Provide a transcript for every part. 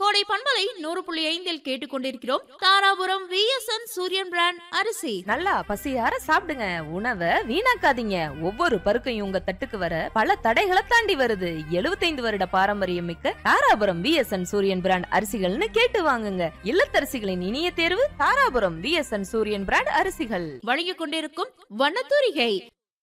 கோடை பண்பலை நூறு புள்ளி ஐந்தில் கேட்டுக்கொண்டிருக்கிறோம் தாராபுரம் விஎஸ்என் சூரியன் பிராண்ட் அரிசி நல்லா பசியார சாப்பிடுங்க உணவை வீணாக்காதீங்க ஒவ்வொரு பருக்கையும் உங்க தட்டுக்கு வர பல தடைகளை தாண்டி வருது 75 வருட பாரம்பரியம் மிக்க தாராபுரம் விஎஸ்என் சூரியன் பிராண்ட் அரிசிகள்னு கேட்டு வாங்குங்க இல்லத்தரசிகளின் இனிய தேர்வு தாராபுரம் விஎஸ்என் சூரியன் பிராண்ட் அரிசிகள் வழங்கிக் கொண்டிருக்கும் வண்ணத்தூரிகை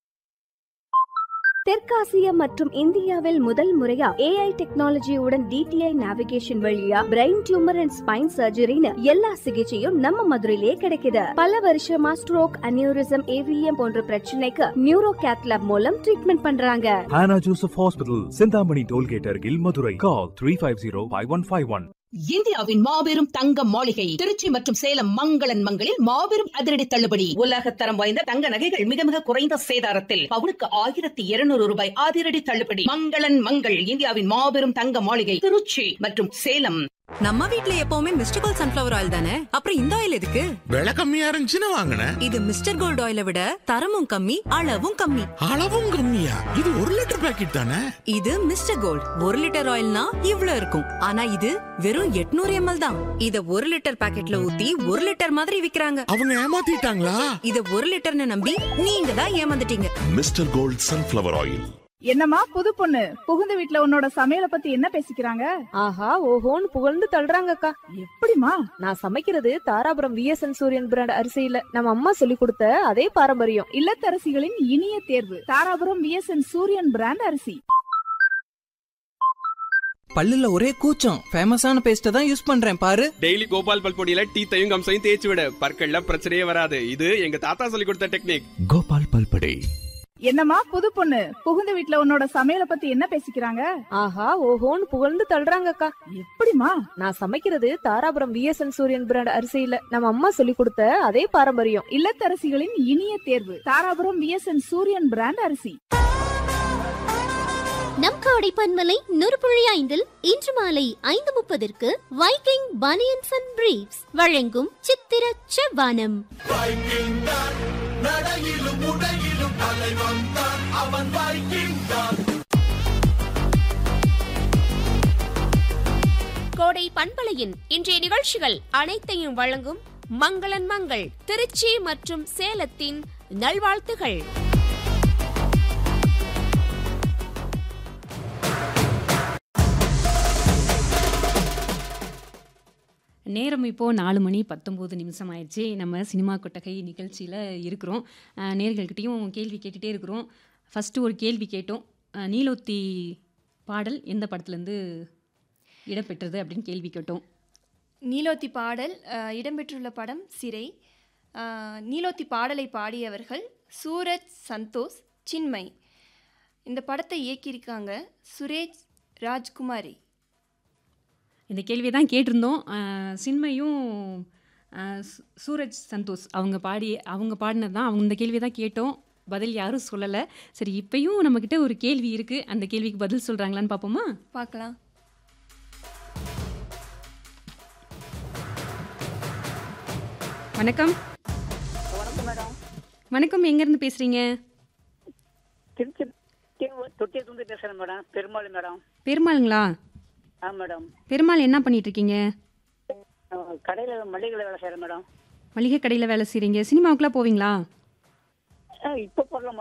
தெற்காசியா மற்றும் இந்தியாவில் முதல் முறையா ஏஐ டெக்னாலஜியுடன் டிடிஐ நேவிகேஷன் வழியா பிரெயின் டியூமர் அண்ட் ஸ்பைன் சர்ஜரின்னு எல்லா சிகிச்சையும் நம்ம மதுரையிலே கிடைக்குது பல வருஷமா ஸ்ட்ரோக் அனியூரிசம் ஏவிஎம் போன்ற பிரச்சனைக்கு நியூரோ கேத்லாப் மூலம் ட்ரீட்மெண்ட் பண்றாங்க Hannah Joseph Hospital, Sindhamani Tollgate Argil, Madurai. Call 350-5151. இந்தியாவின் மாபெரும் தங்க மாளிகை திருச்சி மற்றும் சேலம் மங்களன் மங்களில் மாபெரும் அதிரடி தள்ளுபடி உலகத்தரம் வாய்ந்த தங்க நகைகள் மிக மிக குறைந்த சேதாரத்தில் பவுனுக்கு ஆயிரத்தி இருநூறு ரூபாய் அதிரடி தள்ளுபடி மங்களன் மங்கள் இந்தியாவின் மாபெரும் தங்க மாளிகை திருச்சி மற்றும் சேலம் நம்ம வீட்ல எப்பவுமே மிஸ்டர் கோல்ட் சன்ஃபிளவர் ஆயில் தானே அப்புறம் இந்த ஆயில் எதுக்கு விலை கம்மியா இருந்துச்சுன்னு வாங்கினேன் இது மிஸ்டர் கோல்ட் ஆயிலை விட தரமும் கம்மி அளவும் கம்மி அளவும் கம்மியா இது ஒரு லிட்டர் பாக்கெட் தானே இது மிஸ்டர் கோல்ட் ஒரு லிட்டர் ஆயில்னா இவ்ளோ இருக்கும் ஆனா இது வெறும் 800 எம்எல் தான் இத ஒரு லிட்டர் பாக்கெட்ல ஊத்தி ஒரு லிட்டர் மாதிரி விக்கிறாங்க அவங்க ஏமாத்திட்டாங்களா இத ஒரு லிட்டர்னு நம்பி நீங்க தான் ஏமாந்துட்டீங்க மிஸ்டர் கோல்ட் சன்ஃபிளவர் ஆயில் என்னம்மா புது பொண்ணு புகுந்த வீட்ல உன்னோட சமையல பத்தி என்ன பேசிக்கிறாங்க ஆஹா ஓஹோன்னு புகழ்ந்து தள்ளுறாங்கக்கா எப்படிமா நான் சமைக்கிறது தாராபுரம் விஎஸ்என் சூரியன் பிராண்ட் அரிசியில நம்ம அம்மா சொல்லி கொடுத்த அதே பாரம்பரியம் இல்லத்தரசிகளின் இனிய தேர்வு தாராபுரம் விஎஸ்என் சூரியன் பிராண்ட் அரிசி பல்லுல ஒரே கூச்சம் ஃபேமஸான பேஸ்ட தான் யூஸ் பண்றேன் பாரு டெய்லி கோபால் பல் பொடியில டீத்தையும் கம்சையும் தேய்ச்சி விட பற்கள்ல பிரச்சனையே வராது இது எங்க தாத்தா சொல்லி கொடுத்த டெக்னிக் கோபால் பல்படே என்னம்மா புது பொண்ணு புகுந்த வீட்ல உன்னோட சமையல பத்தி என்ன பேசிக்கிறாங்க ஆஹா ஓஹோன்னு புகழ்ந்து தள்ளுறாங்கக்கா எப்படிமா நான் சமைக்கிறது தாராபுரம் விஎஸ்என் சூரியன் பிராண்ட் அரிசியில நம்ம அம்மா சொல்லி கொடுத்த அதே பாரம்பரியம் இல்லத்தரசிகளின் இனிய தேர்வு தாராபுரம் விஎஸ்என் சூரியன் பிராண்ட் அரிசி நம் காடை பன்மலை நூறுபுழி ஐந்தில் இன்று மாலை ஐந்து முப்பதற்கு வைக்கிங் பனியன்ஸ் அண்ட் பிரீப்ஸ் வழங்கும் சித்திர செவ்வானம் கோடை பண்பலையின் இன்றைய நிகழ்ச்சிகள் அனைத்தையும் வழங்கும் மங்களன் மங்கள் திருச்சி மற்றும் சேலத்தின் நல்வாழ்த்துகள் நேரம் இப்போது நாலு மணி பத்தொம்போது நிமிஷம் ஆயிடுச்சு நம்ம சினிமா கொட்டகை நிகழ்ச்சியில் இருக்கிறோம் அஹ், நேயர்கள்கிட்டயும் கேள்வி கேட்டுகிட்டே இருக்கிறோம் ஃபஸ்ட்டு ஒரு கேள்வி கேட்டோம் அஹ், நீலோத்தி பாடல் எந்த படத்துலேருந்து இடம்பெற்றது அப்படின்னு கேள்வி கேட்டோம் நீலோத்தி பாடல் அஹ், இடம்பெற்றுள்ள படம் சிறை அஹ், நீலோத்தி பாடலை பாடியவர்கள் சூரஜ் சந்தோஷ் சின்மய் இந்த படத்தை இயக்கியிருக்காங்க சுரேஷ் ராஜ்குமாரி இந்த கேள்வியை தான் கேட்டிருந்தோம் அஹ், சின்மையும் அஹ், சு- சூரஜ் சந்தோஷ் அவங்க பாடி அவங்க பாடினது தான் அவங்க இந்த கேள்வியை தான் கேட்டோம் பதில் யாரும் சொல்லலை சரி இப்பயும் நம்மக்கிட்ட ஒரு கேள்வி இருக்குது அந்த கேள்விக்கு பதில் சொல்கிறாங்களான்னு பார்ப்போமா பார்க்கலாம் வணக்கம் வணக்கம் எங்கேருந்து பேசுகிறீங்க திருச்சி தொட்டியத்துந்து பேசுறேன் மேடம் பெருமாள் மேடம் பெருமாளுங்களா ஆ மேடம் பெருமாள் என்ன பண்ணிட்டு இருக்கீங்க கடையில் மளிகை வேலை செய்கிறேன் மேடம் மளிகை கடையில் வேலை செய்கிறீங்க சினிமாவுக்குலாம் போவீங்களா இப்போ போடலாம்